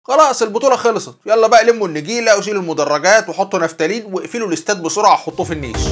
خلاص البطوله خلصت يلا بقى لموا النجيله وشيلوا المدرجات وحطوا نفتالين واقفلوا الاستاد بسرعه وحطوه في النيش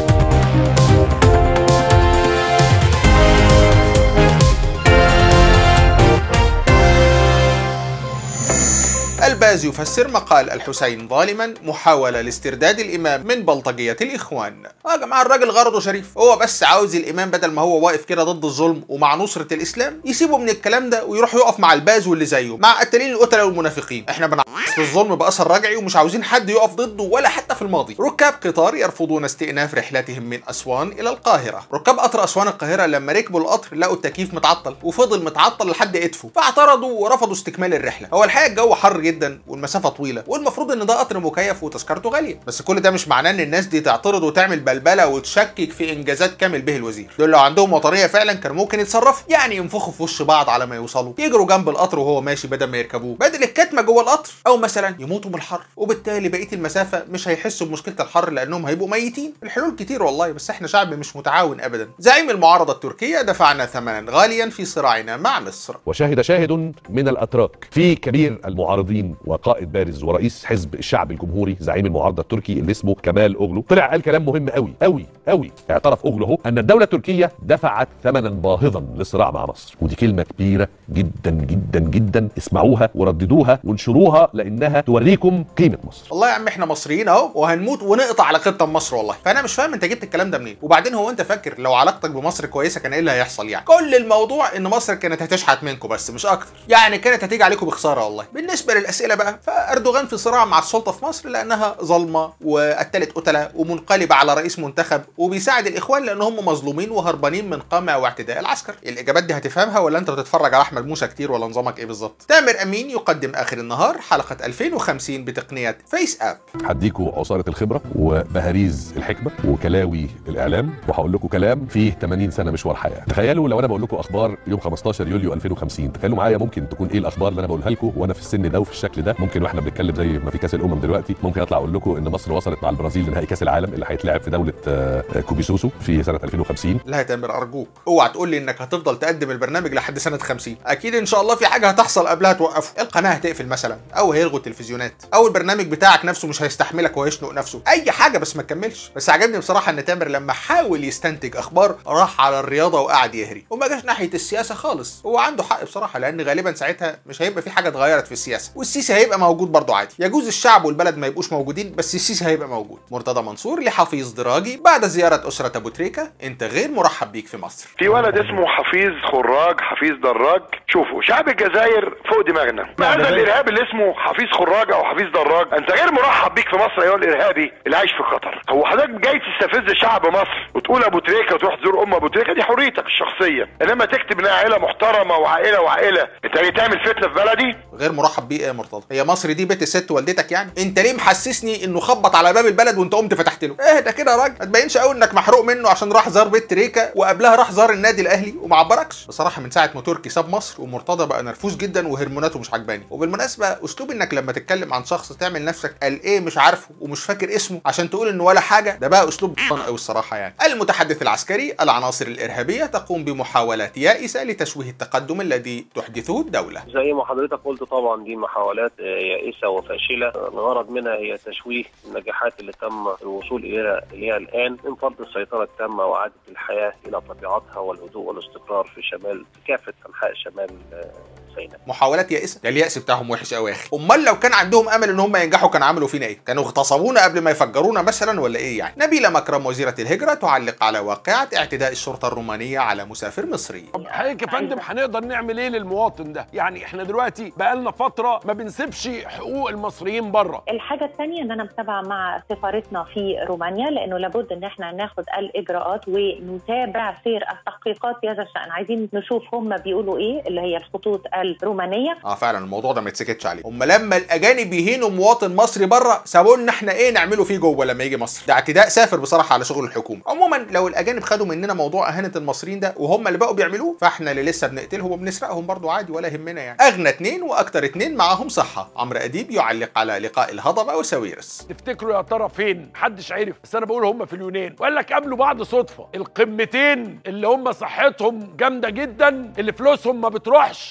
الباز يفسر مقال الحسين ظالما محاولة لاسترداد الإمام من بلطجية الإخوان آه يا جماعة الراجل غرضه شريف هو بس عاوز الإمام بدل ما هو واقف كده ضد الظلم ومع نصرة الإسلام يسيبه من الكلام ده ويروح يقف مع الباز واللي زيه مع قتالين القتلة والمنافقين احنا بنعصر الظلم بأثر رجعي ومش عاوزين حد يقف ضده ولا حتى في الماضي ركاب قطار يرفضون استئناف رحلتهم من أسوان إلى القاهرة ركاب قطر أسوان القاهرة لما ركبوا القطر لقوا التكييف متعطل وفضل متعطل لحد إدفو فاعترضوا ورفضوا استكمال الرحلة هو الحقيقة الجو حر جدا والمسافة طويلة والمفروض ان ده قطر مكيف وتذكرته غالية بس كل ده مش معناه ان الناس دي تعترض وتعمل بلبلة وتشكك في انجازات كامل به الوزير دول لو عندهم وطنية فعلا كانوا ممكن يتصرفوا يعني ينفخوا في وش بعض على ما يوصلوا يجروا جنب القطر وهو ماشي بدل ما يركبوه بدل الكتمة جوه القطر او مثلا يموتوا من الحر وبالتالي بقية المسافة مش هيحسوا بمشكلة الحر لانهم هيبقوا ميتين الحلول كتير والله بس احنا شعب مش متعاون ابدا زعيم المعارضة التركية دفعنا ثمنا غاليا في صراعنا مع مصر وشهد شاهد من الاتراك في كبير المعارضين وقائد بارز ورئيس حزب الشعب الجمهوري زعيم المعارضه التركي اللي اسمه كمال اوغلو طلع قال كلام مهم قوي قوي قوي اعترف اوغلو هو ان الدوله التركيه دفعت ثمنا باهظا للصراع مع مصر ودي كلمه كبيره جدا جدا جدا اسمعوها ورددوها وانشروها لانها توريكم قيمه مصر والله يا عم احنا مصريين اهو وهنموت ونقطع علاقتنا بمصر والله فانا مش فاهم انت جبت الكلام ده منين وبعدين هو انت فاكر لو علاقتك بمصر كويسه كان ايه اللي هيحصل يعني كل الموضوع ان مصر كانت هتشحت منكم بس مش اكتر يعني كانت هتيجي عليكم بخساره والله بالنسبه للاسئله بقى فاردوغان في صراع مع السلطه في مصر لانها ظلمه وقتلت قتله ومنقلبه على رئيس منتخب وبيساعد الاخوان لان هم مظلومين وهربانين من قمع واعتداء العسكر الاجابات دي هتفهمها ولا انت بتتفرج على احمد موسى كتير ولا نظامك ايه بالظبط تامر امين يقدم اخر النهار حلقه 2050 بتقنيه فيس اب هديكوا عصاره الخبره وبهاريز الحكمه وكلاوي الاعلام وهقول لكم كلام فيه 80 سنه مشوار حياه تخيلوا لو انا بقول لكم اخبار يوم 15 يوليو 2050 تخيلوا معايا ممكن تكون ايه الاخبار اللي انا بقولها لكم وانا في السن ده وفي الشكل ده ممكن واحنا بنتكلم زي ما في كاس الامم دلوقتي ممكن اطلع اقول لكم ان مصر وصلت مع البرازيل لنهائي كاس العالم اللي هيتلعب في دوله آه، كوبيسوسو في سنه 2050 لا يا تامر ارجوك اوعى تقول لي انك هتفضل تقدم البرنامج لحد سنه 50 اكيد ان شاء الله في حاجه هتحصل قبلها توقفه القناه هتقفل مثلا او هيلغوا التلفزيونات او البرنامج بتاعك نفسه مش هيستحملك وهيشنق نفسه اي حاجه بس ما تكملش بس عجبني بصراحه ان تامر لما حاول يستنتج اخبار راح على الرياضه وقعد يهري وما جاش ناحيه السياسه خالص هو عنده حق بصراحه لان غالبا ساعتها مش هيبقى في حاجه اتغيرت في السياسه والسيسي هيبقى موجود برضه عادي يجوز الشعب والبلد ما يبقوش موجودين بس السيسي هيبقى موجود مرتضى منصور لحفيظ دراجي بعد زياره اسره ابو تريكه انت غير مرحب بيك في مصر في ولد اسمه حفيظ خراج حفيظ دراج شوفوا شعب الجزائر فوق دماغنا هذا الارهاب اللي اسمه حفيظ خراج او حفيظ دراج انت غير مرحب بيك في مصر ايها الارهابي اللي عايش في قطر هو حضرتك جاي تستفز شعب مصر وتقول ابو تريكه وتروح تزور ام ابو تريكه دي حريتك الشخصيه انما تكتب انها عائله محترمه وعائله وعائله انت جاي تعمل فتنه في بلدي غير مرحب بيه ايه يا مرتضى هي مصر دي بيت الست والدتك يعني انت ليه محسسني انه خبط على باب البلد وانت قمت فتحت له اهدى كده يا راجل ما تبينش قوي انك محروق منه عشان راح زار بيت تريكه وقبلها راح زار النادي الاهلي وما عبركش بصراحه من ساعه ما تركي ساب مصر ومرتضى بقى نرفوز جدا وهرموناته مش عجباني وبالمناسبه اسلوب انك لما تتكلم عن شخص تعمل نفسك قال ايه مش عارفه ومش فاكر اسمه عشان تقول انه ولا حاجه ده بقى اسلوب ضن قوي الصراحه يعني المتحدث العسكري العناصر الارهابيه تقوم بمحاولات يائسه لتشويه التقدم الذي تحدثه الدوله زي ما حضرتك قلت طبعا دي محاولات آه، يائسه وفاشله الغرض منها هي تشويه النجاحات اللي تم الوصول اليها اليها الان من فرض السيطره التامه واعاده الحياه الى طبيعتها والهدوء والاستقرار في شمال في كافه انحاء شمال آه، سيناء محاولات يائسه ده اليأس بتاعهم وحش قوي يا اخي امال لو كان عندهم امل ان هم ينجحوا كانوا عملوا فينا ايه كانوا اغتصبونا قبل ما يفجرونا مثلا ولا ايه يعني نبيله مكرم وزيره الهجره تعلق على واقعه اعتداء الشرطه الرومانيه على مسافر مصري طب حضرتك يا فندم هنقدر نعمل ايه للمواطن ده؟ يعني احنا دلوقتي بقالنا فتره ما بنسيبش حقوق المصريين بره. الحاجة الثانية ان انا متابعة مع سفارتنا في رومانيا لانه لابد ان احنا ناخد الاجراءات ونتابع سير التحقيقات في هذا الشأن عايزين نشوف هم بيقولوا ايه اللي هي الخطوط الرومانية اه فعلا الموضوع ده ما يتسكتش عليه هم لما الاجانب يهينوا مواطن مصري بره سابوا لنا احنا ايه نعمله فيه جوه لما يجي مصر ده اعتداء سافر بصراحه على شغل الحكومه عموما لو الاجانب خدوا مننا موضوع اهانه المصريين ده وهم اللي بقوا بيعملوه فاحنا اللي لسه بنقتلهم وبنسرقهم برضو عادي ولا يهمنا يعني اغنى اتنين واكتر اتنين معاهم صحه عمرو اديب يعلق على لقاء الهضبه وساويرس تفتكروا يا ترى فين؟ محدش عرف بس انا بقول هم في اليونان وقال لك قابلوا بعض صدفه القمتين اللي هم صحتهم جامده جدا اللي فلوسهم ما بتروحش اللي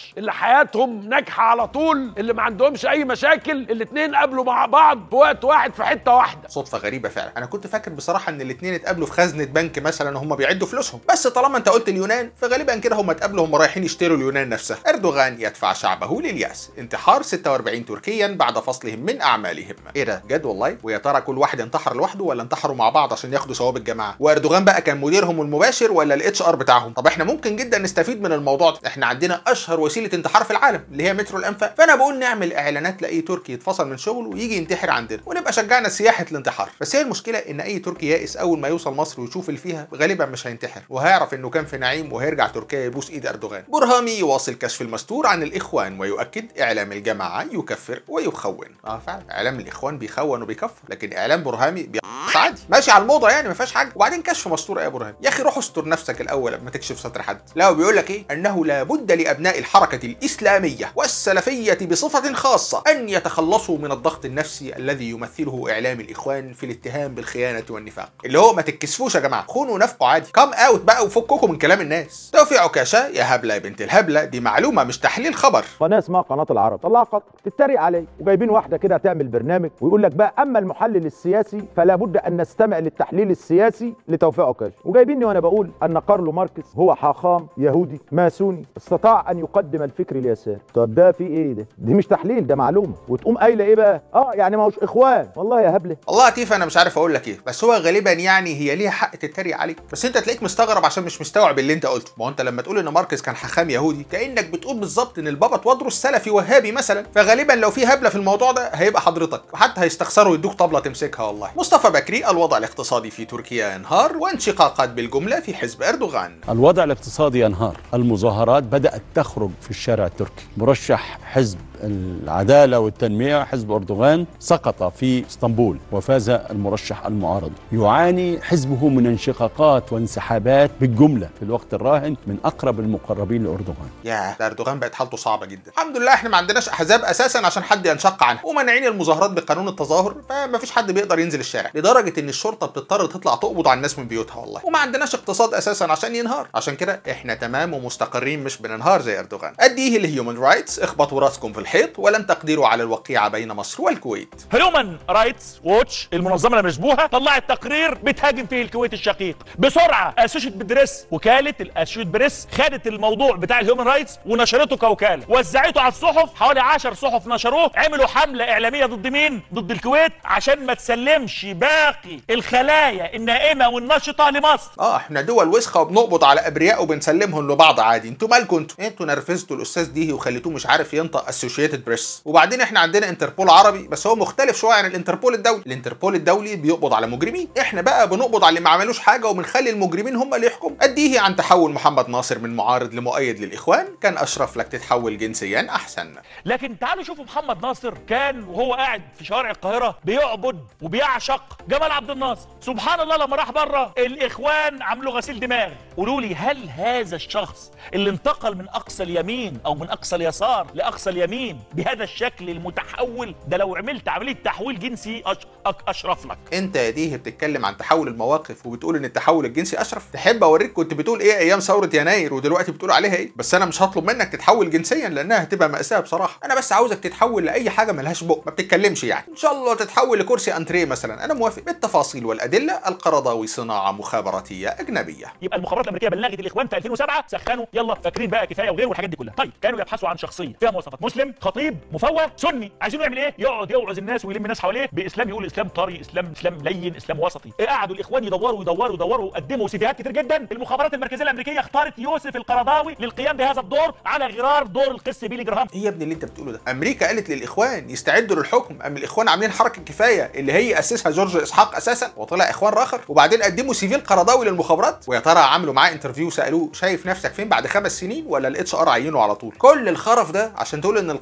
حياتهم ناجحه على طول اللي ما عندهمش اي مشاكل الاتنين قابلوا مع بعض في وقت واحد في حته واحده صدفه غريبه فعلا انا كنت فاكر بصراحه ان الاثنين اتقابلوا في خزنه بنك مثلا وهم بيعدوا فلوسهم بس طالما انت قلت اليونان فغالبا كده هم اتقابلوا هم رايحين يشتروا اليونان نفسها اردوغان يدفع شعبه للياس انتحار 46 تركيا بعد فصلهم من اعمالهم ايه ده جد والله ويا ترى كل واحد انتحر لوحده ولا انتحروا مع بعض عشان ياخدوا ثواب الجماعه واردوغان بقى كان مديرهم المباشر ولا الاتش ار بتاعهم طب احنا ممكن جدا نستفيد من الموضوع ده احنا عندنا اشهر وسيله انتحار في العالم اللي هي مترو الانفاق فانا بقول نعمل اعلانات لاي تركي يتفصل من شغله ويجي ينتحر عندنا ونبقى شجعنا سياحه الانتحار بس هي المشكله ان اي تركي يائس اول ما يوصل مصر ويشوف اللي فيها غالبا مش هينتحر وهيعرف انه كان في نعيم وهيرجع تركيا يبوس ايد اردوغان برهامي يواصل كشف المستور عن الاخوان ويؤكد اعلام الجماعه يكفر ويخون اه فعلا اعلام الاخوان بيخون وبيكفر لكن اعلام برهامي بيقص عادي ماشي على الموضه يعني ما فيهاش حاجه وبعدين كشف مستور يا برهامي يا اخي روح استر نفسك الاول قبل ما تكشف ستر حد لا وبيقول لك ايه انه لابد لابناء الحركه الاسلاميه والسلفيه بصفه خاصه ان يتخلصوا من الضغط النفسي الذي يمثله اعلام الاخوان في الاتهام بالخيانه والنفاق اللي هو ما تتكسفوش يا جماعه خونوا ونافقوا عادي كام اوت بقى وفككم من كلام الناس توفيق عكاشه يا هبله يا بنت الهبله دي معلومه مش تحليل خبر قناه اسمها قناه العرب طلعها قطر تتريق عليه وجايبين واحده كده تعمل برنامج ويقول لك بقى اما المحلل السياسي فلا بد ان نستمع للتحليل السياسي لتوفيق عكاشه وجايبيني وانا بقول ان كارلو ماركس هو حاخام يهودي ماسوني استطاع ان يقدم الفكر اليسار طب ده في ايه ده دي مش تحليل ده معلومه وتقوم قايله ايه بقى اه يعني ما هوش اخوان والله يا هبله والله يا تيفا انا مش عارف اقول لك ايه بس هو غالبا يعني هي ليها حق تتريق عليك بس انت تلاقيك مستغرب عشان مش مستوعب اللي انت قلته ما هو انت لما تقول ان ماركس كان حاخام يهودي كانك بتقول بالظبط ان البابا توادرس سلفي وهابي مثلا فغالبا لو في هبله في الموضوع ده هيبقى حضرتك وحتى هيستخسروا يدوك طبله تمسكها والله مصطفى بكري الوضع الاقتصادي في تركيا ينهار وانشقاقات بالجمله في حزب اردوغان الوضع الاقتصادي ينهار المظاهرات بدأت تخرج في الشارع التركي مرشح حزب العدالة والتنمية حزب أردوغان سقط في اسطنبول وفاز المرشح المعارض يعاني حزبه من انشقاقات وانسحابات بالجملة في الوقت الراهن من أقرب المقربين لأردوغان يا ده اردوغان بقت حالته صعبه جدا الحمد لله احنا ما عندناش احزاب اساسا عشان حد ينشق عنها ومانعين المظاهرات بقانون التظاهر فما فيش حد بيقدر ينزل الشارع لدرجه ان الشرطه بتضطر تطلع تقبض على الناس من بيوتها والله وما عندناش اقتصاد اساسا عشان ينهار عشان كده احنا تمام ومستقرين مش بننهار زي اردوغان اديه الهيومن رايتس اخبطوا راسكم في الحيط ولن تقدروا على الوقيعه بين مصر والكويت هيومن رايتس ووتش المنظمه المشبوهه طلعت تقرير بتهاجم فيه الكويت الشقيق بسرعه اسوشيت بريس وكاله الاسوشيت بريس خدت الموضوع بتاع الهيومن رايتس ونشرته كوكاله وزعته على الصحف حوالي 10 صحف نشروه عملوا حمله اعلاميه ضد مين ضد الكويت عشان ما تسلمش باقي الخلايا النائمه والنشطه لمصر اه احنا دول وسخه وبنقبض على ابرياء وبنسلمهم لبعض عادي انتوا مالكم انتوا انتوا نرفزتوا الاستاذ ديهي وخليتوه مش عارف ينطق اسوشيتد بريس وبعدين احنا عندنا انتربول عربي بس هو مختلف شويه عن الانتربول الدولي الانتربول الدولي بيقبض على مجرمين احنا بقى بنقبض على اللي ما عملوش حاجه وبنخلي المجرمين هم اللي يحكموا اديه عن تحول محمد ناصر من معارض لمؤيد للاخوان كان اشرف لك تتحول جنسيا احسن لكن تعالوا شوفوا محمد ناصر كان وهو قاعد في شوارع القاهره بيعبد وبيعشق جمال عبد الناصر سبحان الله لما راح بره الاخوان عملوا غسيل دماغ قولوا لي هل هذا الشخص اللي انتقل من اقصى اليمين او من اقصى اليسار لاقصى اليمين بهذا الشكل المتحول ده لو عملت عمليه تحويل جنسي أش... أك... اشرف لك انت يا ديه بتتكلم عن تحول المواقف وبتقول ان التحول الجنسي اشرف تحب اوريك كنت بتقول ايه ايام ثوره يناير ودلوقتي بتقول عليها ايه بس انا مش هطلب منك تتحول جنسيا لانها هتبقى ماساه بصراحه انا بس عاوزك تتحول لاي حاجه ملهاش بق ما بتتكلمش يعني ان شاء الله تتحول لكرسي انتريه مثلا انا موافق بالتفاصيل والادله القرضاوي صناعه مخابراتيه اجنبيه يبقى المخابرات الامريكيه بلغت الاخوان في 2007 سخنوا يلا فاكرين بقى كفايه وغيره والحاجات دي كلها طيب كانوا يبحثوا عن شخصيه فيها مواصفات مسلم خطيب مفوه سني عايزين يعمل ايه يقعد يوعظ الناس ويلم الناس حواليه باسلام يقول اسلام طري اسلام اسلام لين اسلام وسطي قعدوا الاخوان يدوروا يدوروا يدوروا وقدموا سيفيهات كتير جدا المخابرات المركزيه الامريكيه اختارت يوسف القرضاوي للقيام بهذا الدور على غرار دور القس بيلي جراهام ايه يا ابني اللي انت بتقوله ده امريكا قالت للاخوان يستعدوا للحكم ام الاخوان عاملين حركه كفايه اللي هي اسسها جورج اسحاق اساسا وطلع اخوان راخر وبعدين قدموا سيفيل قرضاوي للمخابرات ويا ترى عملوا معاه انترفيو سالوه شايف نفسك فين بعد خمس سنين ولا الاتش ار عينه على طول كل الخرف ده عشان تقول ان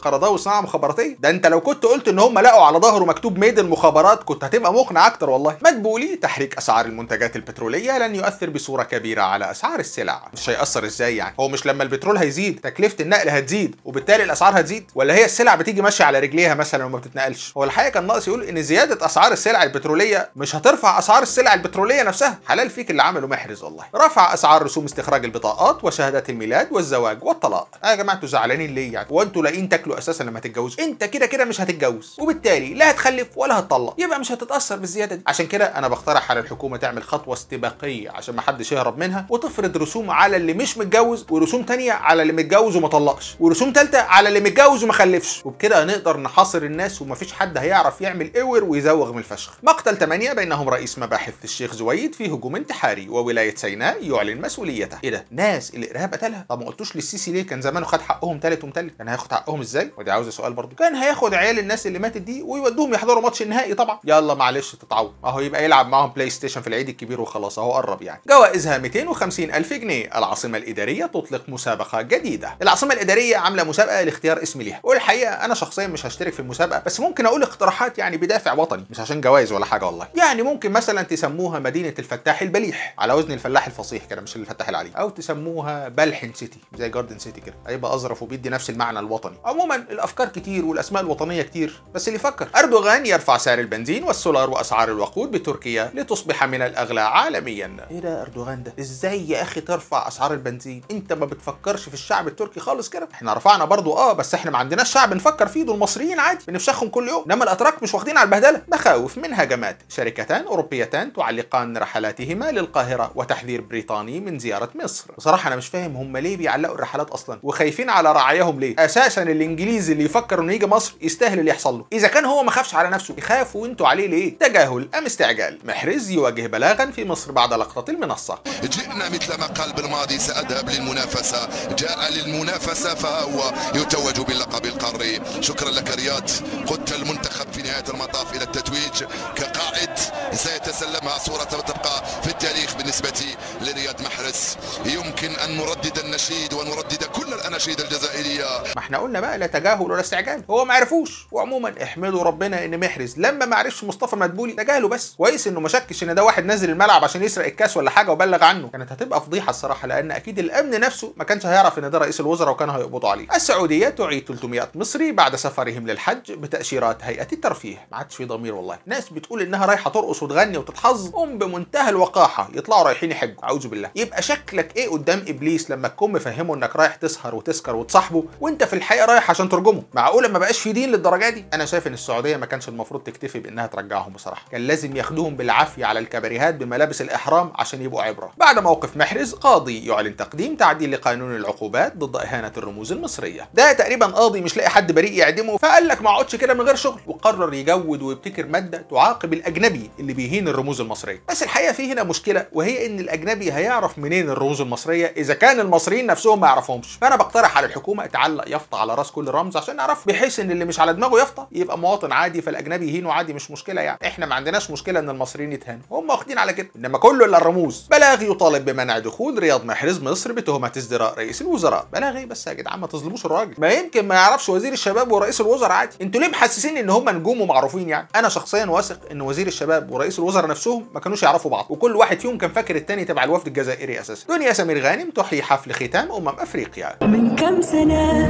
قرضاوي وصناعه مخابراتيه ده انت لو كنت قلت ان هم لقوا على ظهره مكتوب ميد المخابرات كنت هتبقى مقنع اكتر والله مدبولي تحريك اسعار المنتجات البتروليه لن يؤثر بصوره كبيره على اسعار السلع مش هيأثر ازاي يعني هو مش لما البترول هيزيد تكلفه النقل هتزيد وبالتالي الاسعار هتزيد ولا هي السلع بتيجي ماشيه على رجليها مثلا وما بتتنقلش هو الحقيقه كان ناقص يقول ان زياده اسعار السلع البتروليه مش هترفع اسعار السلع البتروليه نفسها حلال فيك اللي عمله محرز والله رفع اسعار رسوم استخراج البطاقات وشهادات الميلاد والزواج والطلاق آه يا جماعه انتوا زعلانين ليه يعني هو انتوا لاقيين تاكلوا اساسا لما تتجوزوا انت كده كده مش هتتجوز وبالتالي لا هتخلف ولا هتطلق يبقى مش هتتاثر بالزياده دي عشان كده انا بقترح على الحكومه تعمل خطوه استباقيه عشان ما حدش يهرب منها وتفرض رسوم على اللي مش متجوز ورسوم تانية على اللي متجوز وما طلقش ورسوم تالتة على اللي متجوز وما خلفش وبكده هنقدر نحاصر الناس ومفيش حد هيعرف يعمل اور ويزوغ من الفشخ مقتل 8 بينهم رئيس مباحث الشيخ زويد في هجوم انتحاري وولايه سيناء يعلن مسؤوليته ايه ده ناس الارهاب قتلها طب ما قلتوش للسيسي ليه كان زمانه خد حقهم تالت ومتلت كان هياخد حقهم ازاي ودي عاوزه سؤال برضه كان هياخد عيال الناس اللي ماتت دي ويودوهم يحضروا ماتش النهائي طبعا يلا معلش تتعوض اهو يبقى يلعب معاهم بلاي ستيشن في العيد الكبير وخلاص اهو قرب يعني جوائزها 250 الف جنيه العاصمه الاداريه تطلق مسابقه جديده العاصمه الاداريه عامله مسابقه لاختيار اسم ليها والحقيقه انا شخصيا مش هشترك في المسابقه بس ممكن اقول اقتراحات يعني بدافع وطني مش عشان جوائز ولا حاجه والله يعني ممكن مثلا تسموها مدينه الفتاح البليح على وزن الفلاح الفصيح كده مش الفتاح العليم او تسموها بلحن سيتي زي جاردن سيتي كده هيبقى اظرف وبيدي نفس المعنى الوطني عموما الافكار كتير والاسماء الوطنيه كتير بس اللي يفكر اردوغان يرفع سعر البنزين والسولار واسعار الوقود بتركيا لتصبح من الاغلى عالميا ايه ده اردوغان ده ازاي يا اخي ترفع اسعار البنزين انت ما بتفكرش في الشعب التركي خالص كده احنا رفعنا برضو اه بس احنا ما عندناش شعب نفكر فيه دول مصريين عادي بنفشخهم كل يوم انما الاتراك مش واخدين على البهدله مخاوف من هجمات شركتان اوروبيتان تعلقان رحلاتهما للقاهره وتحذير بريطاني من زياره مصر بصراحه انا مش فاهم هم ليه بيعلقوا الرحلات اصلا وخايفين على رعاياهم ليه اساسا الانجليزي اللي يفكر انه يجي مصر يستاهل اللي يحصل له اذا كان هو ما خافش على نفسه يخافوا انتوا عليه ليه تجاهل ام استعجال محرز يواجه بلاغا في مصر بعد لقطه المنصه جئنا مثل ما قال بالماضي سأذهب للمنافسة جاء للمنافسة فهو يتوج باللقب القاري شكرا لك رياض قدت المنتخب في نهاية المطاف إلى التتويج كقائد سيتسلمها صورة تبقى في التاريخ بالنسبة لرياض محرز يمكن أن نردد النشيد ونردد كل الأناشيد الجزائرية ما احنا قلنا بقى لا تجاهل ولا استعجال هو ما عرفوش وعموما احمدوا ربنا ان محرز لما ما عرفش مصطفى مدبولي تجاهله بس كويس انه ما شكش ان ده واحد نازل الملعب عشان يسرق الكاس ولا حاجه وبلغ عنه كانت هتبقى فضيحه الصراحه لان اكيد الامن نفسه ما كانش هيعرف ان ده رئيس الوزراء وكان هيقبضوا عليه السعوديه تعيد 300 مصري بعد سفرهم للحج بتاشيرات هيئه الترفيه ما عادش في ضمير والله ناس بتقول انها رايحه ترقص وتغني وتتحظ هم بمنتهى الوقاحه يطلعوا رايحين يحجوا اعوذ بالله يبقى شكلك ايه قدام ابليس لما تكون مفهمه انك رايح تسهر وتسكر وتصاحبه وانت في الحقيقه رايح عشان ترجمه معقوله ما بقاش في دين للدرجه دي انا شايف ان السعوديه ما كانش المفروض تكتفي بانها ترجعهم بصراحه كان لازم ياخدوهم بالعافيه على الكباريهات بملابس الاحرام عشان يبقوا عبره بعد موقف محرز قاضي يعلن تقديم تعديل لقانون العقوبات ضد اهانه الرموز المصريه ده تقريبا قاضي مش لاقي حد بريء يعدمه فقال لك ما اقعدش كده من غير شغل وقرر يجود ويبتكر ماده تعاقب الاجنبي اللي بيهين الرموز المصريه بس الحقيقه في هنا مشكله وهي ان الاجنبي هيعرف منين الرموز المصريه اذا كان المصريين نفسهم ما يعرفهمش فانا بقترح على الحكومه تعلق يافطه على راس كل رمز عشان نعرف بحيث ان اللي مش على دماغه يافطه يبقى مواطن عادي فالاجنبي يهينه عادي مش مشكله يعني احنا ما عندناش مشكله ان المصريين يتهانوا هم واخدين على كده انما كله الا الرموز بلاغ يطالب بمنع دخول رياض محرز مصر بتهمه ازدراء رئيس الوزراء بلاغ ايه بس يا جدعان ما تظلموش الراجل ما يمكن ما يعرفش وزير الشباب ورئيس الوزراء عادي انتوا ليه محسسين ان هم نجوم ومعروفين يعني انا شخصيا واثق ان وزير الشباب ورئيس الوزراء نفسهم ما كانوش يعرفوا بعض وكل واحد فيهم كان فاكر التاني تبع الوفد الجزائري اساسا دنيا سمير غانم تحيي حفل ختام امم افريقيا من كم سنة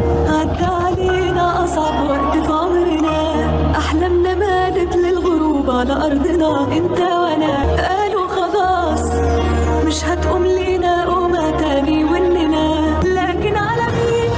عدى علينا أصعب وقت في عمرنا أحلامنا مالت للغروب على أرضنا أنت وأنا قالوا خلاص مش هتقوم لينا قومة تاني وننا لكن على مين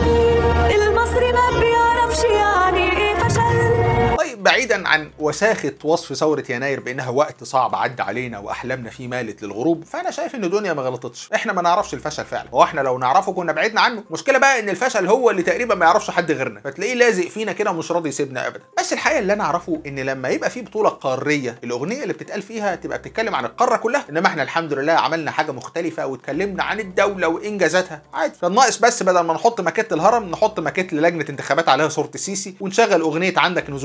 المصري ما بيعرفش يعني إيه فشل طيب بعيدا عن وساخه وصف ثوره يناير بانها وقت صعب عدى علينا واحلامنا فيه مالت للغروب فانا شايف ان الدنيا ما غلطتش احنا ما نعرفش الفشل فعلا هو احنا لو نعرفه كنا بعدنا عنه مشكله بقى ان الفشل هو اللي تقريبا ما يعرفش حد غيرنا فتلاقيه لازق فينا كده مش راضي يسيبنا ابدا بس الحقيقه اللي انا اعرفه ان لما يبقى في بطوله قاريه الاغنيه اللي بتتقال فيها تبقى بتتكلم عن القاره كلها انما احنا الحمد لله عملنا حاجه مختلفه واتكلمنا عن الدوله وانجازاتها عادي كان ناقص بس بدل ما نحط ماكيت الهرم نحط ماكيت للجنه انتخابات عليها صوره السيسي ونشغل اغنيه عندك نزول يا ابو الرجول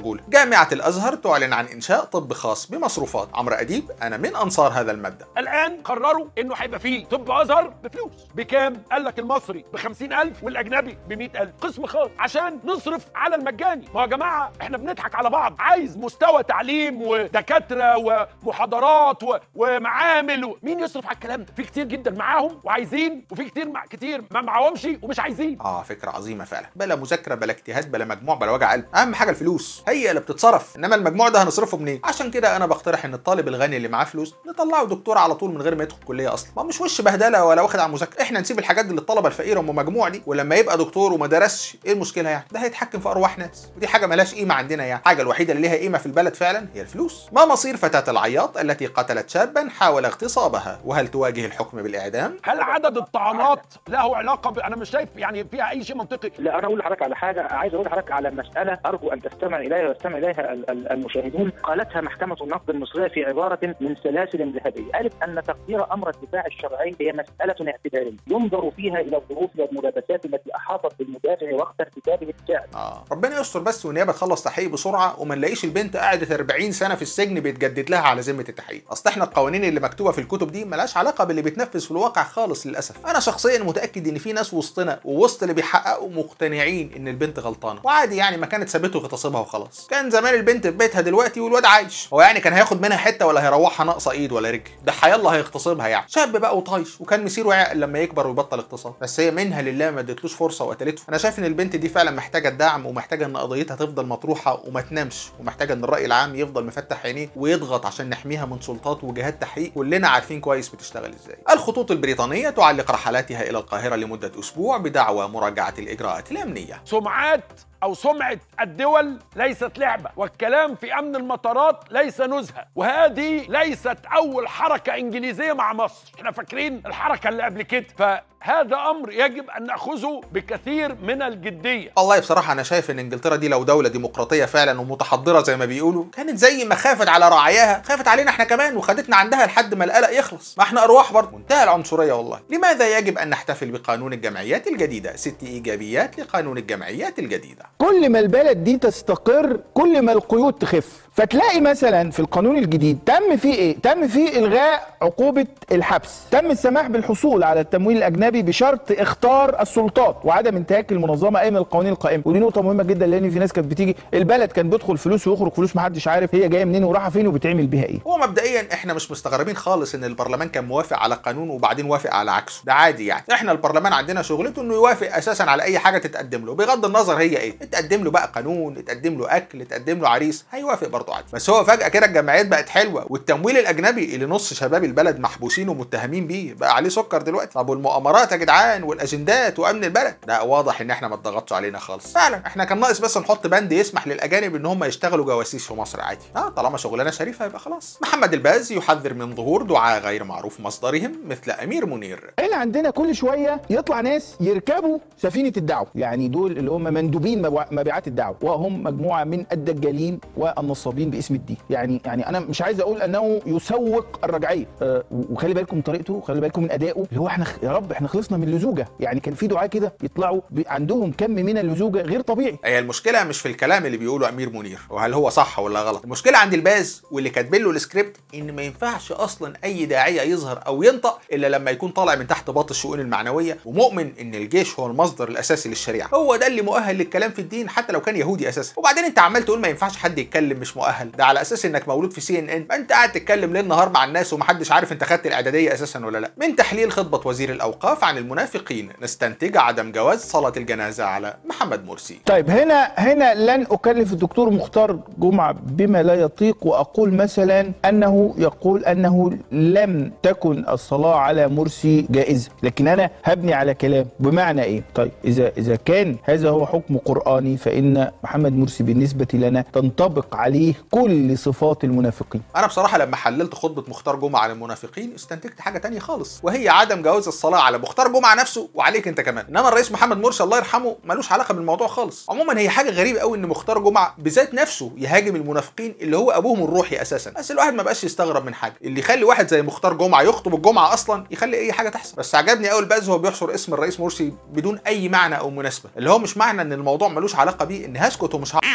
الرجوله جامعه الازهر تعلن عن انشاء طب خاص بمصروفات عمرو اديب انا من انصار هذا المبدا الان قرروا انه هيبقى فيه طب ازهر بفلوس بكام قال لك المصري ب 50000 والاجنبي ب 100000 قسم خاص عشان نصرف على المجاني ما يا جماعه احنا بنضحك على بعض عايز مستوى تعليم ودكاتره ومحاضرات و... ومعامل و... مين يصرف على الكلام ده في كتير جدا معاهم وعايزين وفي كتير مع كتير ما معاهمش ومش عايزين اه فكره عظيمه فعلا بلا مذاكره بلا اجتهاد بلا مجموع بلا وجع قلب اهم حاجه الفلوس هي اللي بتتصرف انما المجموع ده هنصرفه منين عشان كده انا بقترح ان الطالب الغني اللي معاه فلوس نطلعه دكتور على طول من غير ما يدخل كليه اصلا ما مش وش بهدله ولا واخد على المذاكره احنا نسيب الحاجات دي للطلبه الفقيره ام مجموع دي ولما يبقى دكتور وما درسش ايه المشكله يعني ده هيتحكم في ارواح ناس ودي حاجه ملهاش قيمه عندنا يعني الحاجه الوحيده اللي ليها قيمه في البلد فعلا هي الفلوس ما مصير فتاه العياط التي قتلت شابا حاول اغتصابها وهل تواجه الحكم بالاعدام هل عدد الطعنات له علاقه ب... انا مش شايف يعني فيها اي شيء منطقي لا انا اقول لحضرتك على حاجه عايز اقول لحضرتك على مساله ارجو ان تستمع اليها ويستمع اليها ال- ال- المشاهدون قالتها محكمه النقد المصريه في عباره من سلاسل ذهبيه قالت ان تقدير امر الدفاع الشرعي هي مساله اعتباريه ينظر فيها الى الظروف والملابسات التي احاطت بالمدافع وقت ارتكابه الفعل اه ربنا يستر بس والنيابه تخلص تحقيق بسرعه وما نلاقيش البنت قعدت 40 سنه في السجن بيتجدد لها على ذمه التحقيق اصل احنا القوانين اللي مكتوبه في الكتب دي ملهاش علاقه باللي بيتنفذ في الواقع خالص للاسف انا شخصيا متاكد ان في ناس وسطنا ووسط اللي بيحققوا مقتنعين ان البنت غلطانه وعادي يعني ما كانت سابته وغتصبها وخلاص كان زمان البنت في بيتها دلوقتي والواد عايش هو يعني كان هياخد منها حته ولا هيروحها ناقصه ايد ولا رجل ده حيالله هيغتصبها يعني شاب بقى وطايش وكان مسيره يعقل لما يكبر ويبطل اغتصاب بس هي منها لله ما ادتلوش فرصه وقتلته انا شايف ان البنت دي فعلا محتاجه الدعم ومحتاجه ان قضيتها تفضل مطروحه وما تنامش ومحتاجه ان الراي العام يفضل مفتح عينيه ويضغط عشان نحميها من سلطات وجهات تحقيق كلنا عارفين كويس بتشتغل ازاي الخطوط البريطانيه تعلق رحلاتها الى القاهره لمده اسبوع بدعوى مراجعه الاجراءات الامنيه سمعات او سمعه الدول ليست لعبه والكلام في امن المطارات ليس نزهه وهذه ليست اول حركه انجليزيه مع مصر احنا فاكرين الحركه اللي قبل كده فهذا امر يجب ان ناخذه بكثير من الجديه والله بصراحه انا شايف ان انجلترا دي لو دوله ديمقراطيه فعلا ومتحضره زي ما بيقولوا كانت زي ما خافت على رعاياها خافت علينا احنا كمان وخدتنا عندها لحد ما القلق يخلص ما احنا ارواح برضه منتهى العنصريه والله لماذا يجب ان نحتفل بقانون الجمعيات الجديده ست ايجابيات لقانون الجمعيات الجديده كل ما البلد دي تستقر كل ما القيود تخف فتلاقي مثلا في القانون الجديد تم فيه ايه تم فيه الغاء عقوبه الحبس تم السماح بالحصول على التمويل الاجنبي بشرط اختار السلطات وعدم انتهاك المنظمه اي من القوانين القائمه ودي نقطه مهمه جدا لان في ناس كانت بتيجي البلد كان بيدخل فلوس ويخرج فلوس محدش عارف هي جايه منين ورايحه فين وبتعمل بيها ايه هو مبدئيا احنا مش مستغربين خالص ان البرلمان كان موافق على قانون وبعدين وافق على عكسه ده عادي يعني احنا البرلمان عندنا شغلته انه يوافق اساسا على اي حاجه تتقدم له بغض النظر هي ايه اتقدم له بقى قانون اتقدم له اكل اتقدم له عريس هيوافق برضه عادي بس هو فجاه كده الجمعيات بقت حلوه والتمويل الاجنبي اللي نص شباب البلد محبوسين ومتهمين بيه بقى عليه سكر دلوقتي طب والمؤامرات يا جدعان والاجندات وامن البلد لا واضح ان احنا ما اتضغطش علينا خالص فعلا احنا كان ناقص بس نحط بند يسمح للاجانب ان هم يشتغلوا جواسيس في مصر عادي اه طالما شغلانه شريفه يبقى خلاص محمد الباز يحذر من ظهور دعاة غير معروف مصدرهم مثل امير منير احنا عندنا كل شويه يطلع ناس يركبوا سفينه الدعوه يعني دول اللي هم مندوبين مبع- مبيعات الدعوه وهم مجموعه من الدجالين والنصابين باسم الدين يعني يعني انا مش عايز اقول انه يسوق الرجعيه أه وخلي بالكم من طريقته وخلي بالكم من ادائه اللي هو احنا يا رب احنا خلصنا من اللزوجه يعني كان في دعاه كده يطلعوا ب- عندهم كم من اللزوجه غير طبيعي هي المشكله مش في الكلام اللي بيقوله امير منير وهل هو صح ولا غلط المشكله عند الباز واللي كاتبين له السكريبت ان ما ينفعش اصلا اي داعيه يظهر او ينطق الا لما يكون طالع من تحت باط الشؤون المعنويه ومؤمن ان الجيش هو المصدر الاساسي للشريعه هو ده اللي مؤهل للكلام في الدين حتى لو كان يهودي اساسا وبعدين انت عمال تقول ما ينفعش حد يتكلم مش مؤهل ده على اساس انك مولود في سي ان ان فانت قاعد تتكلم ليل نهار مع الناس ومحدش عارف انت خدت الاعداديه اساسا ولا لا من تحليل خطبه وزير الاوقاف عن المنافقين نستنتج عدم جواز صلاه الجنازه على محمد مرسي طيب هنا هنا لن اكلف الدكتور مختار جمعه بما لا يطيق واقول مثلا انه يقول انه لم تكن الصلاه على مرسي جائزه لكن انا هبني على كلام بمعنى ايه طيب اذا اذا كان هذا هو حكم قراني فان محمد مرسي بالنسبه لنا تنطبق عليه كل صفات المنافقين انا بصراحه لما حللت خطبه مختار جمعه عن المنافقين استنتجت حاجه تانية خالص وهي عدم جواز الصلاه على مختار جمعه نفسه وعليك انت كمان انما الرئيس محمد مرسي الله يرحمه ملوش علاقه بالموضوع خالص عموما هي حاجه غريبه قوي ان مختار جمعه بذات نفسه يهاجم المنافقين اللي هو ابوهم الروحي اساسا بس الواحد ما بقاش يستغرب من حاجه اللي يخلي واحد زي مختار جمعه يخطب الجمعه اصلا يخلي اي حاجه تحصل بس عجبني قوي الباز هو بيحصر اسم الرئيس مرسي بدون اي معنى او مناسبه اللي هو مش معنى ان الموضوع ملوش علاقه بيه ان هسكت ومش ه...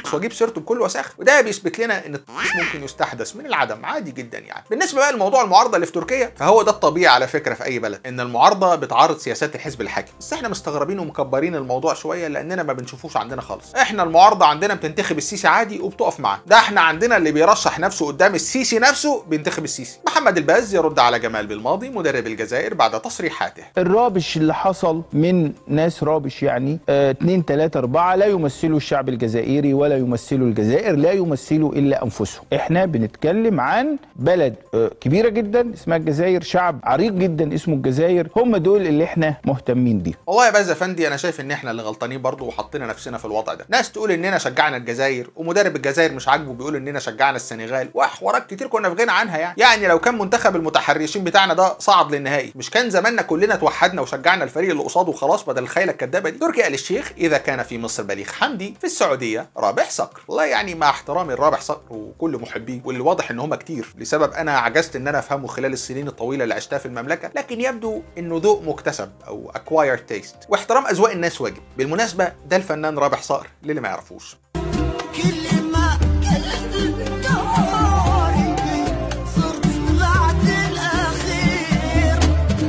التطريس واجيب سيرته بكل وساخه وده بيثبت لنا ان التطريس ممكن يستحدث من العدم عادي جدا يعني بالنسبه بقى لموضوع المعارضه اللي في تركيا فهو ده الطبيعي على فكره في اي بلد ان المعارضه بتعارض سياسات الحزب الحاكم بس احنا مستغربين ومكبرين الموضوع شويه لاننا ما بنشوفوش عندنا خالص احنا المعارضه عندنا بتنتخب السيسي عادي وبتقف معاه ده احنا عندنا اللي بيرشح نفسه قدام السيسي نفسه بينتخب السيسي محمد الباز يرد على جمال بالماضي مدرب الجزائر بعد تصريحاته الرابش اللي حصل من ناس رابش يعني آه، اتنين تلاتة اربعة لا يمثلوا الشعب الجزائري ولا يمثلوا الجزائر لا يمثلوا الا انفسهم احنا بنتكلم عن بلد آه، كبيرة جدا اسمها الجزائر شعب عريق جدا اسمه الجزائر هم دول اللي احنا مهتمين بيه والله يا باز افندي انا شايف ان احنا اللي غلطانين برضه وحطينا نفسنا في الوضع ده ناس تقول اننا شجعنا الجزائر ومدرب الجزائر مش عاجبه بيقول اننا شجعنا السنغال وحوارات كتير كنا في غنى عنها يعني يعني لو كان منتخب المتحرشين بتاعنا ده صعد للنهائي مش كان زماننا كلنا توحدنا وشجعنا الفريق اللي قصاده وخلاص بدل الخيله الكدابه دي تركي آل الشيخ اذا كان في مصر بليغ حمدي في السعوديه رابح صقر والله يعني مع احترامي لرابح صقر وكل محبيه واللي واضح ان هم كتير لسبب انا عجزت ان انا افهمه خلال السنين الطويله اللي عشتها في المملكه لكن يبدو انه ذوق مكتسب او acquired taste واحترام اذواق الناس واجب بالمناسبه ده الفنان رابح صقر للي ما يعرفوش كل ما كلت الداري صرت طلعت الاخير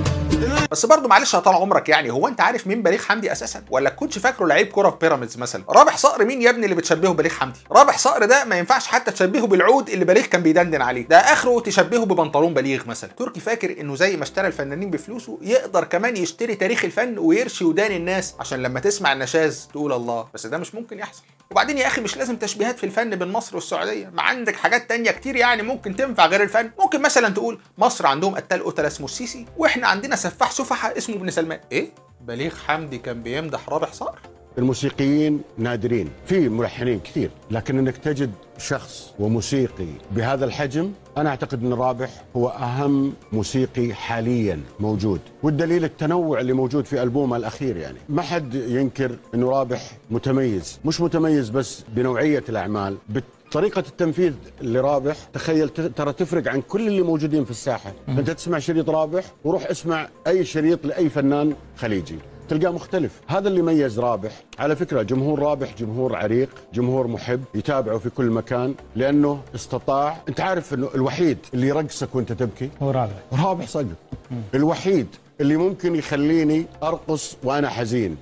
بس برضه معلش يا طال عمرك يعني هو انت عارف مين بليغ حمدي اساسا ولا كنتش فاكره لعيب كوره في بيراميدز مثلا رابح صقر مين يا ابني اللي بتشبهه بليغ حمدي رابح صقر ده ما ينفعش حتى تشبهه بالعود اللي بليغ كان بيدندن عليه ده اخره تشبهه ببنطلون بليغ مثلا تركي فاكر انه زي ما اشترى الفنانين بفلوسه يقدر كمان يشتري تاريخ الفن ويرشي ودان الناس عشان لما تسمع النشاز تقول الله بس ده مش ممكن يحصل وبعدين يا اخي مش لازم تشبيهات في الفن بين مصر والسعوديه ما عندك حاجات تانية كتير يعني ممكن تنفع غير الفن ممكن مثلا تقول مصر عندهم قتال قتله اسمه السيسي واحنا عندنا سفاح سفحه اسمه ابن سلمان ايه بليغ حمدي كان بيمدح رابح صقر الموسيقيين نادرين في ملحنين كثير لكن انك تجد شخص وموسيقي بهذا الحجم انا اعتقد ان رابح هو اهم موسيقي حاليا موجود والدليل التنوع اللي موجود في البومه الاخير يعني ما حد ينكر انه رابح متميز مش متميز بس بنوعيه الاعمال طريقة التنفيذ لرابح تخيل ت- ترى تفرق عن كل اللي موجودين في الساحة انت تسمع شريط رابح وروح اسمع اي شريط لاي فنان خليجي تلقاه مختلف هذا اللي ميز رابح على فكرة جمهور رابح جمهور عريق جمهور محب يتابعه في كل مكان لأنه استطاع أنت عارف أنه الوحيد اللي يرقصك وأنت تبكي هو رابع رابح صقر الوحيد اللي ممكن يخليني أرقص وأنا حزين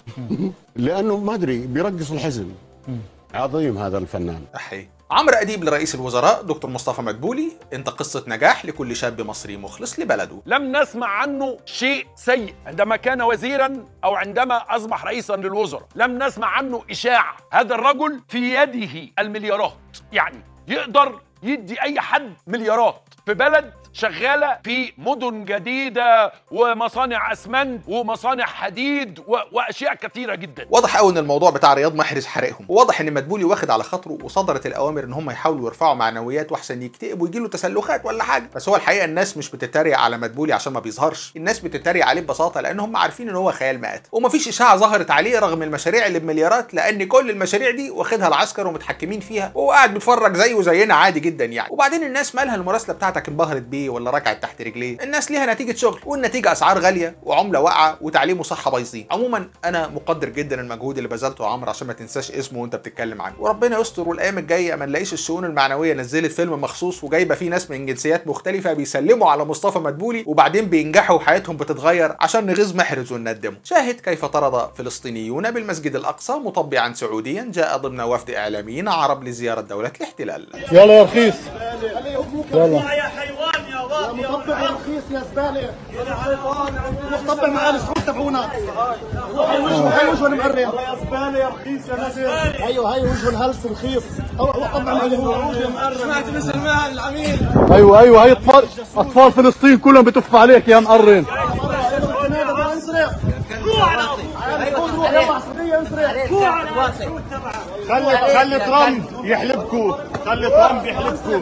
لأنه ما أدري بيرقص الحزن عظيم هذا الفنان أحي عمرو أديب لرئيس الوزراء دكتور مصطفى مدبولي انت قصة نجاح لكل شاب مصري مخلص لبلده لم نسمع عنه شيء سيء عندما كان وزيرا او عندما اصبح رئيسا للوزراء لم نسمع عنه اشاعه هذا الرجل في يده المليارات يعني يقدر يدي اي حد مليارات في بلد شغاله في مدن جديده ومصانع اسمنت ومصانع حديد و... واشياء كثيره جدا واضح قوي ان الموضوع بتاع رياض محرز حرقهم وواضح ان مدبولي واخد على خاطره وصدرت الاوامر ان هم يحاولوا يرفعوا معنويات واحسن يكتئب ويجي له تسلخات ولا حاجه بس هو الحقيقه الناس مش بتتريق على مدبولي عشان ما بيظهرش الناس بتتريق عليه ببساطه لان هم عارفين ان هو خيال مآت ومفيش اشاعه ظهرت عليه رغم المشاريع اللي بمليارات لان كل المشاريع دي واخدها العسكر ومتحكمين فيها وهو قاعد بيتفرج زيه زينا عادي جدا يعني وبعدين الناس مالها المراسله بتاعتك انبهرت بيه ولا ركعت تحت رجليه الناس ليها نتيجه شغل والنتيجه اسعار غاليه وعمله واقعه وتعليم وصحه بايظين عموما انا مقدر جدا المجهود اللي بذلته يا عمرو عشان ما تنساش اسمه وانت بتتكلم عنه وربنا يستر والايام الجايه ما نلاقيش الشؤون المعنويه نزلت فيلم مخصوص وجايبه فيه ناس من جنسيات مختلفه بيسلموا على مصطفى مدبولي وبعدين بينجحوا وحياتهم بتتغير عشان نغيظ محرز ونندمه شاهد كيف طرد فلسطينيون بالمسجد الاقصى مطبعا سعوديا جاء ضمن وفد اعلاميين عرب لزياره دوله الاحتلال يلا يا رخيص يلا مطبع يا رخيص يا زباله مطبع مع السحور تبعونا هاي وجهه هاي وجهه المعرم يا زباله يا رخيص يا نزل ايوه هاي وجهه الهلس رخيص طبع مع سمعت باسم المال العميل ايوه ايوه هي اطفال اطفال فلسطين كلهم بتف عليك يا مقرن خلي خلي ترامب يحلبكوا خلي ترامب يحلبكوا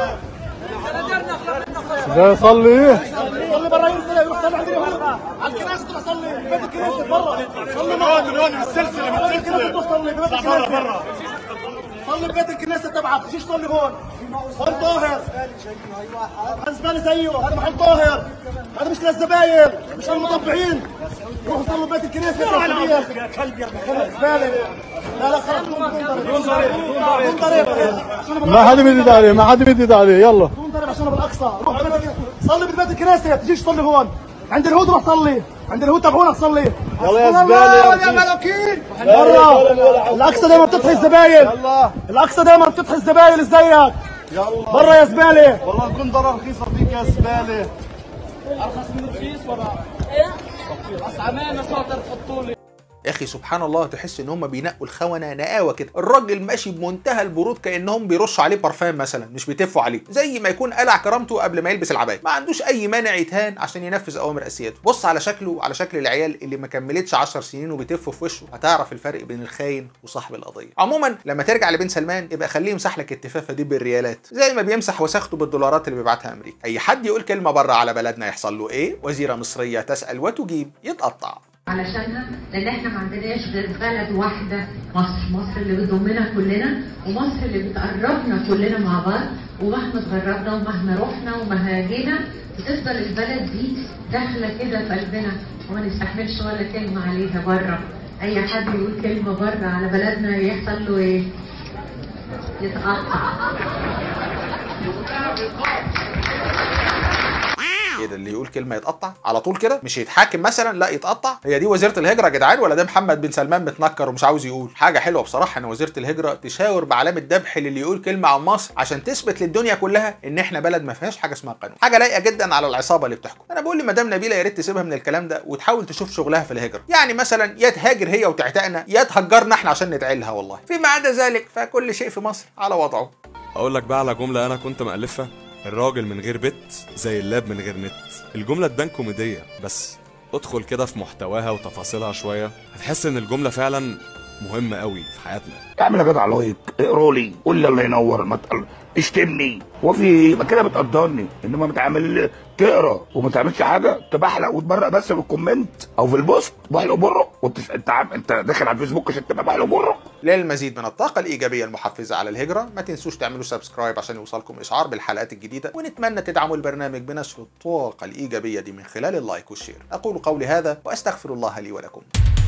ده يصلي صلي برا ينزل يروح طلع عندي على الكنيسه تروح صلي بيت الكنيسه برا صلي هون هون بالسلسله بالسلسله صلي برا برا صلي ببيت الكنيسه تبعك تجيش تصلي هون هون طاهر محل زباله زيه هذا محل طاهر هذا مش للزباين مش للمطبعين روحوا صلوا ببيت الكنيسه يا كلب يا زباله لا لا خلاص دون ضريب دون ضريب ما حدا بيدد عليه ما حدا بيدد عليه يلا دون ضريب عشان بالاقصى روح ببيت الكنيسة. صلي ببيت الكنيسه تجيش تصلي هون عند اليهود روح صلي عند اليهود تبعونا صلي يلا يا حسبنا زبالة يا الله ونعم رخيص. الوكيل لا برا رجال ولا حول. الاقصى دايما بتطفي الزباين الاقصى دايما بتطفي الزباين اللي زيك يلا برا يا زباله والله تكون ضرر رخيصه فيك يا زباله ارخص من رخيص ولا بس عمانه صوت تحطوا لي يا اخي سبحان الله تحس ان هم بينقوا الخونه نقاوه كده الراجل ماشي بمنتهى البرود كانهم بيرشوا عليه برفان مثلا مش بيتفوا عليه زي ما يكون قلع كرامته قبل ما يلبس العبايه ما عندوش اي مانع يتهان عشان ينفذ اوامر اسياده بص على شكله على شكل العيال اللي ما كملتش 10 سنين وبيتفوا في وشه هتعرف الفرق بين الخاين وصاحب القضيه عموما لما ترجع لبن سلمان يبقى خليه يمسح لك التفافه دي بالريالات زي ما بيمسح وساخته بالدولارات اللي بيبعتها امريكا اي حد يقول كلمه بره على بلدنا يحصل له ايه وزيره مصريه تسال وتجيب يتقطع علشانها لان احنا ما عندناش غير بلد واحده مصر مصر اللي بتضمنا كلنا ومصر اللي بتقربنا كلنا مع بعض ومهما اتغربنا ومهما رحنا ومهما جينا بتفضل البلد دي داخله كده في قلبنا وما نستحملش ولا كلمه عليها بره اي حد يقول كلمه بره على بلدنا يحصل له ايه يتقطع ايه ده اللي يقول كلمه يتقطع على طول كده مش يتحاكم مثلا لا يتقطع هي دي وزيره الهجره يا جدعان ولا ده محمد بن سلمان متنكر ومش عاوز يقول حاجه حلوه بصراحه ان وزيره الهجره تشاور بعلامه ذبح للي يقول كلمه عن مصر عشان تثبت للدنيا كلها ان احنا بلد ما فيهاش حاجه اسمها قانون حاجه لايقه جدا على العصابه اللي بتحكم انا بقول لمدام نبيله يا ريت تسيبها من الكلام ده وتحاول تشوف شغلها في الهجره يعني مثلا يا تهاجر هي وتعتقنا يا تهجرنا احنا عشان ندعي والله فيما عدا ذلك فكل شيء في مصر على وضعه اقول لك بقى على جمله انا كنت مألفها الراجل من غير بت زي اللاب من غير نت الجمله تبان كوميديه بس ادخل كده في محتواها وتفاصيلها شويه هتحس ان الجمله فعلا مهمه قوي في حياتنا اعمل يا جدع لايك اقرا لي قول لي الله ينور ما تقل... اشتمني هو في ايه ما كده بتقدرني انما بتعمل تقرا وما تعملش حاجه تبحلق وتبرق بس في الكومنت او في البوست بحلق وبرق وانت انت عم... انت داخل على الفيسبوك عشان تبقى بحلق وبرق للمزيد من الطاقة الإيجابية المحفزة على الهجرة ما تنسوش تعملوا سبسكرايب عشان يوصلكم إشعار بالحلقات الجديدة ونتمنى تدعموا البرنامج بنشر الطاقة الإيجابية دي من خلال اللايك والشير أقول قولي هذا وأستغفر الله لي ولكم